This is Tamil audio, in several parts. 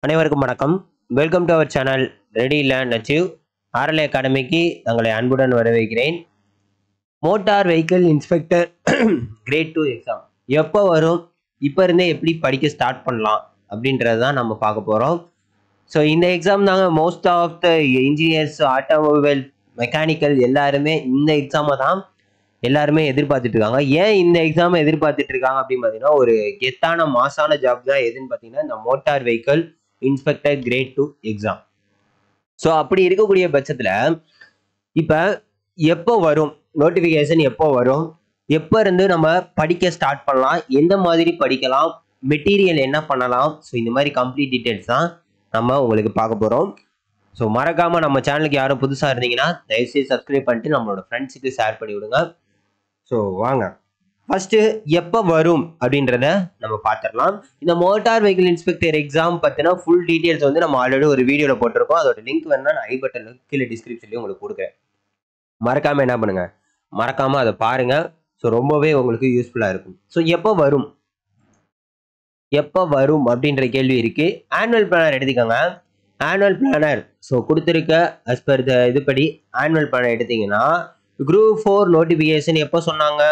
அனைவருக்கும் வணக்கம் welcome to our channel ready land achieve RLA அகாடமிக்கு தங்களை அன்புடன் வரவேற்கிறேன் motor vehicle inspector grade two exam எப்போ வரும் இப்போ இருந்தே எப்படி படிக்க ஸ்டார்ட் பண்ணலாம் அப்படின்றது தான் நம்ம பார்க்க போகிறோம் ஸோ இந்த எக்ஸாம் தாங்க most of the engineers automobile mechanical எல்லாருமே இந்த எக்ஸாமை தான் எல்லாருமே எதிர்பார்த்துட்டு இருக்காங்க ஏன் இந்த எக்ஸாமை எதிர்பார்த்துட்டு இருக்காங்க அப்படின்னு பார்த்தீங்கன்னா ஒரு கெத்தான மாசான ஜாப் தான் எதுன்னு பார்த்தீங்கன்னா இந்த motor vehicle inspector grade two exam so அப்படி இருக்கக்கூடிய பட்சத்தில் இப்போ எப்போ வரும் நோட்டிஃபிகேஷன் எப்போ வரும் எப்போ இருந்து நம்ம படிக்க ஸ்டார்ட் பண்ணலாம் எந்த மாதிரி படிக்கலாம் மெட்டீரியல் என்ன பண்ணலாம் ஸோ இந்த மாதிரி கம்ப்ளீட் டீட்டெயில்ஸ் தான் நம்ம உங்களுக்கு பார்க்க போகிறோம் ஸோ மறக்காமல் நம்ம சேனலுக்கு யாரும் புதுசாக இருந்தீங்கன்னா தயவுசெய்து சப்ஸ்கிரைப் பண்ணிட்டு நம்மளோட ஃப்ரெண்ட்ஸுக்கு ஷேர் பண்ணி விடுங்க ஸோ வாங்க ஃபர்ஸ்ட் எப்போ வரும் அப்படின்றத நம்ம பார்த்துடலாம் இந்த மோட்டார் வெஹிக்கிள் இன்ஸ்பெக்டர் எக்ஸாம் பற்றின ஃபுல் டீட்டெயில்ஸ் வந்து நம்ம ஆல்ரெடி ஒரு வீடியோவில் போட்டிருக்கோம் அதோட லிங்க் வேணா நான் ஐ பட்டனில் கீழே டிஸ்கிரிப்ஷன்லேயும் உங்களுக்கு கொடுக்குறேன் மறக்காமல் என்ன பண்ணுங்க மறக்காமல் அதை பாருங்க ஸோ ரொம்பவே உங்களுக்கு யூஸ்ஃபுல்லாக இருக்கும் ஸோ எப்போ வரும் எப்போ வரும் அப்படின்ற கேள்வி இருக்கு ஆனுவல் பிளானர் எடுத்துக்கோங்க ஆனுவல் பிளானர் ஸோ கொடுத்துருக்க அஸ் பர் த இதுபடி ஆனுவல் பிளானர் எடுத்தீங்கன்னா குரூப் ஃபோர் நோட்டிஃபிகேஷன் எப்போ சொன்னாங்க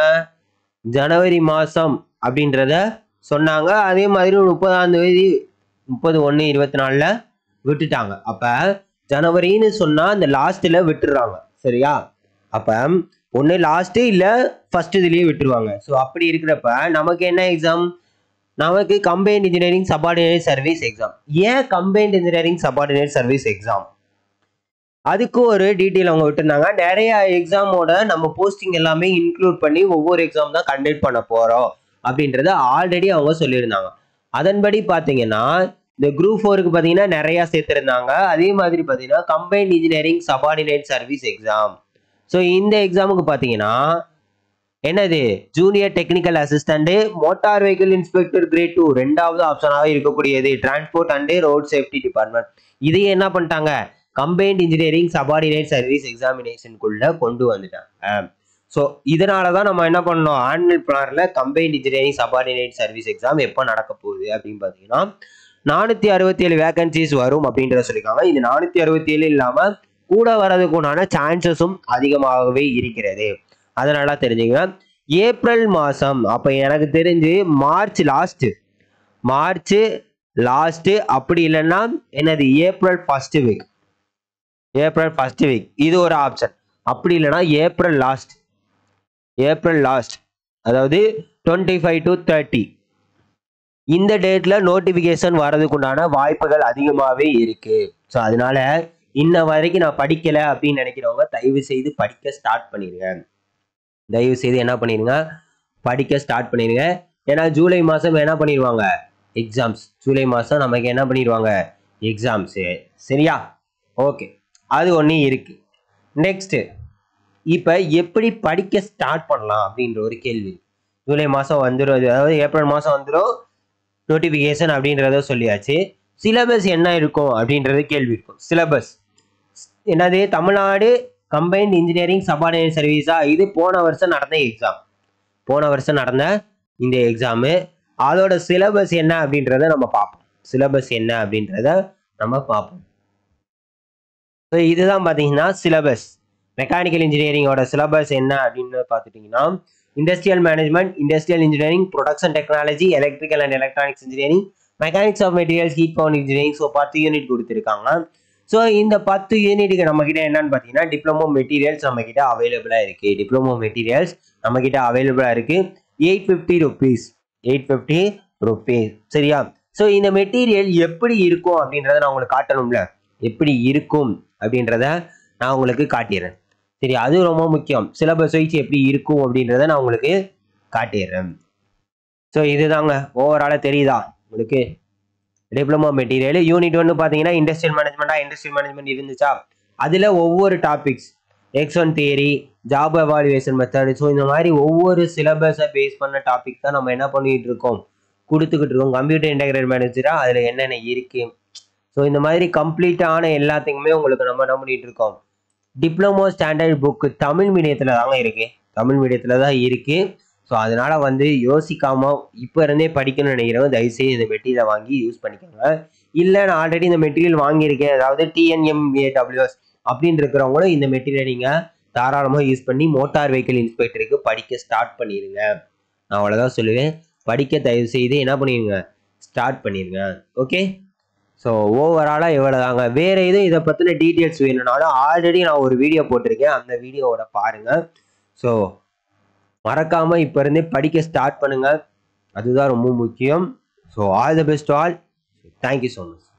ஜனவரி மாதம் அப்படின்றத சொன்னாங்க அதே மாதிரி முப்பதாம் தேதி முப்பது ஒன்று இருபத்தி நாலில் விட்டுட்டாங்க அப்போ ஜனவரின்னு சொன்னால் இந்த லாஸ்ட்டில் விட்டுடுறாங்க சரியா அப்போ ஒன்று லாஸ்ட்டு இல்லை ஃபஸ்ட் இதுலேயே விட்டுருவாங்க ஸோ அப்படி இருக்கிறப்ப நமக்கு என்ன எக்ஸாம் நமக்கு combined engineering subordinate service exam ஏன் combined engineering subordinate service exam அதுக்கு ஒரு டீட்டெயில் அவங்க விட்டுருந்தாங்க நிறைய எக்ஸாமோட நம்ம போஸ்டிங் எல்லாமே இன்க்ளூட் பண்ணி ஒவ்வொரு எக்ஸாம் தான் கண்டக்ட் பண்ண போகிறோம் அப்படின்றத ஆல்ரெடி அவங்க சொல்லியிருந்தாங்க அதன்படி பார்த்தீங்கன்னா இந்த குரூப் ஃபோருக்கு பார்த்தீங்கன்னா நிறையா சேர்த்துருந்தாங்க அதே மாதிரி பார்த்தீங்கன்னா combined engineering subordinate service exam so இந்த எக்ஸாமுக்கு பார்த்தீங்கன்னா என்னது junior technical assistant motor vehicle inspector grade two ரெண்டாவது ஆப்ஷனாக இருக்கக்கூடியது transport and road safety department இதையே என்ன பண்ணிட்டாங்க கம்பைன்ட் இன்ஜினியரிங் சபார்டினேட் சர்வீஸ் எக்ஸாமினேஷனுக்குள்ள கொண்டு வந்துட்டாங்க ஸோ இதனால தான் நம்ம என்ன பண்ணோம் ஆனுவல் பிளானில் combined engineering subordinate service exam எப்போ நடக்க போகுது அப்படின்னு பார்த்தீங்கன்னா நானூற்றி அறுபத்தி ஏழு வேகன்சிஸ் வரும் அப்படின்றத சொல்லியிருக்காங்க இது நானூற்றி அறுபத்தி ஏழு இல்லாமல் கூட வரதுக்குண்டான சான்சஸும் அதிகமாகவே இருக்கிறது அதனால தெரிஞ்சுங்க ஏப்ரல் மாதம் அப்போ எனக்கு தெரிஞ்சு மார்ச் லாஸ்ட்டு மார்ச் லாஸ்ட்டு அப்படி இல்லைன்னா என்னது April first week April first week இது ஒரு ஆப்ஷன் அப்படி இல்லைன்னா ஏப்ரல் லாஸ்ட் ஏப்ரல் லாஸ்ட் அதாவது டுவெண்ட்டி ஃபைவ் டு தேர்ட்டி இந்த டேட்ல நோட்டிஃபிகேஷன் வர்றதுக்குண்டான வாய்ப்புகள் அதிகமாகவே இருக்கு ஸோ அதனால இன்ன வரைக்கும் நான் படிக்கல அப்படின்னு நினைக்கிறவங்க தயவு செய்து படிக்க ஸ்டார்ட் பண்ணிடுங்க தயவு செய்து என்ன பண்ணிடுங்க படிக்க ஸ்டார்ட் பண்ணிடுங்க ஏன்னா ஜூலை மாதம் என்ன பண்ணிடுவாங்க எக்ஸாம்ஸ் ஜூலை மாதம் நமக்கு என்ன பண்ணிடுவாங்க எக்ஸாம்ஸு சரியா ஓகே அது ஒன்று இருக்கு நெக்ஸ்ட்டு இப்போ எப்படி படிக்க ஸ்டார்ட் பண்ணலாம் அப்படின்ற ஒரு கேள்வி ஜூலை மாதம் வந்துடும் அதாவது ஏப்ரல் மாதம் வந்துடும் நோட்டிஃபிகேஷன் அப்படின்றத சொல்லியாச்சு சிலபஸ் என்ன இருக்கும் அப்படின்றது கேள்வி இருக்கும் சிலபஸ் என்னது தமிழ்நாடு கம்பைன்ட் இன்ஜினியரிங் சபார்டினேட் சர்வீஸா இது போன வருஷம் நடந்த எக்ஸாம் போன வருஷம் நடந்த இந்த எக்ஸாமு அதோட சிலபஸ் என்ன அப்படின்றத நம்ம பார்ப்போம் சிலபஸ் என்ன அப்படின்றத நம்ம பார்ப்போம் ஸோ இதுதான் பார்த்தீங்கன்னா சிலபஸ் மெக்கானிக்கல் இன்ஜினியரிங்கோட சிலபஸ் என்ன அப்படின்னு பார்த்துட்டிங்கன்னா industrial management industrial engineering production technology electrical and electronics engineering mechanics of materials heat power engineering so பத்து யூனிட் கொடுத்துருக்காங்க ஸோ இந்த பத்து யூனிட்டுக்கு நம்ம கிட்ட என்னன்னு பார்த்தீங்கன்னா டிப்ளமோ மெட்டீரியல்ஸ் நம்ம கிட்ட அவைலபிளாக இருக்கு டிப்ளமோ மெட்டீரியல்ஸ் நம்ம கிட்ட அவைலபிளாக இருக்கு eight fifty rupees eight fifty rupees சரியா ஸோ இந்த மெட்டீரியல் எப்படி இருக்கும் அப்படின்றத நான் உங்களுக்கு காட்டணும்ல எப்படி இருக்கும் அப்படின்றத நான் உங்களுக்கு காட்டிடுறேன் சரி அது ரொம்ப முக்கியம் சிலபஸ் வைஸ் எப்படி இருக்கும் அப்படின்றத நான் உங்களுக்கு காட்டிடுறேன் ஸோ இதுதாங்க ஓவராலாக தெரியுதா உங்களுக்கு டிப்ளமோ மெட்டீரியல் யூனிட் ஒன்று பார்த்தீங்கன்னா இண்டஸ்ட்ரியல் மேனேஜ்மெண்ட்டா இண்டஸ்ட்ரியல் மேனேஜ்மெண்ட் இருந்துச்சா அதில் ஒவ்வொரு topics X one theory job evaluation method so இந்த மாதிரி ஒவ்வொரு சிலபஸை பேஸ் பண்ண டாபிக் தான் நம்ம என்ன பண்ணிட்டு இருக்கோம் கொடுத்துக்கிட்டு இருக்கோம் கம்ப்யூட்டர் இன்டகிரேட் மேனேஜராக அதில் என்னென்ன இருக்கு ஸோ இந்த மாதிரி கம்ப்ளீட்டான எல்லாத்தையுமே உங்களுக்கு நம்ம என்ன பண்ணிட்டு இருக்கோம் டிப்ளமோ ஸ்டாண்டர்ட் புக்கு தமிழ் மீடியத்தில் தாங்க இருக்கு தமிழ் மீடியத்தில் தான் இருக்கு ஸோ அதனால வந்து யோசிக்காம இப்போ இருந்தே படிக்கணும்னு நினைக்கிறவங்க தயவுசெய்து இந்த மெட்டீரியலை வாங்கி யூஸ் பண்ணிக்கோங்க இல்லை நான் ஆல்ரெடி இந்த மெட்டீரியல் வாங்கியிருக்கேன் அதாவது டிஎன்எம்ஏடபிள்யூஎஸ் அப்படின்னு இருக்கிறவங்களும் இந்த மெட்டீரியல் நீங்கள் தாராளமாக யூஸ் பண்ணி மோட்டார் வெஹிக்கிள் இன்ஸ்பெக்டருக்கு படிக்க ஸ்டார்ட் பண்ணிடுங்க நான் அவ்வளோதான் சொல்லுவேன் படிக்க தயவு செய்து என்ன பண்ணிடுங்க ஸ்டார்ட் பண்ணிடுங்க ஓகே ஸோ ஓவராலாக இவ்வளோ தாங்க வேறு எதுவும் இதை பற்றின டீட்டெயில்ஸ் வேணும்னாலும் ஆல்ரெடி நான் ஒரு வீடியோ போட்டிருக்கேன் அந்த வீடியோவோட பாருங்கள் ஸோ மறக்காமல் இப்போ இருந்தே படிக்க ஸ்டார்ட் பண்ணுங்கள் அதுதான் ரொம்ப முக்கியம் so all the best all thank you so much